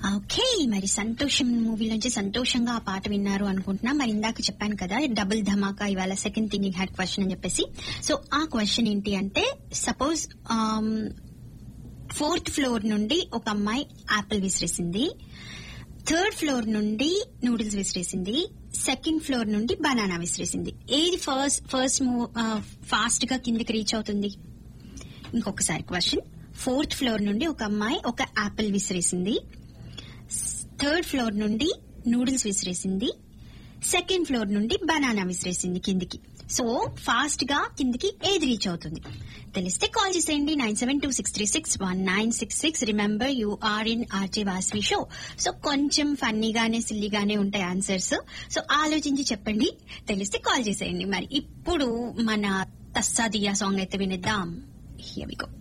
okay మరి సంతోషం movie నుంచి సంతోషంగా ఆ పాట విన్నారు అనుకుంటున్నా మరి ఇందాక చెప్పాను కదా డబుల్ ధమాకా ఇవాళ సెకండ్ థింకింగ్ హ్యాడ్ క్వశ్చన్ అని చెప్పేసి సో ఆ క్వశ్చన్ ఏంటి అంటే సపోజ్ ఫోర్త్ ఫ్లోర్ నుండి ఒక అమ్మాయి యాపిల్ విసిరేసింది థర్డ్ ఫ్లోర్ నుండి నూడిల్స్ విసిరేసింది సెకండ్ ఫ్లోర్ నుండి బనానా విసిరేసింది ఏది ఫస్ట్ ఫస్ట్ మూవ్ ఫాస్ట్ గా కిందికి రీచ్ అవుతుంది ఇంకొకసారి క్వశ్చన్ ఫోర్త్ ఫ్లోర్ నుండి ఒక అమ్మాయి ఒక యాపిల్ విసిరేసింది థర్డ్ ఫ్లోర్ నుండి నూడిల్స్ విసిరేసింది సెకండ్ ఫ్లోర్ నుండి బనానా విసిరేసింది కిందికి సో ఫాస్ట్ గా కిందికి ఏది రీచ్ అవుతుంది తెలిస్తే కాల్ చేసేయండి nine seven two six three six one nine six six remember you are in RJ Vasvi show so కొంచెం ఫన్నీగానే సిల్లీగానే ఉంటాయి ఆన్సర్స్ సో ఆలోచించి చెప్పండి తెలిస్తే కాల్ చేసేయండి మరి ఇప్పుడు మన తస్సాదియా సాంగ్ అయితే వినిద్దాం హియర్ వి గో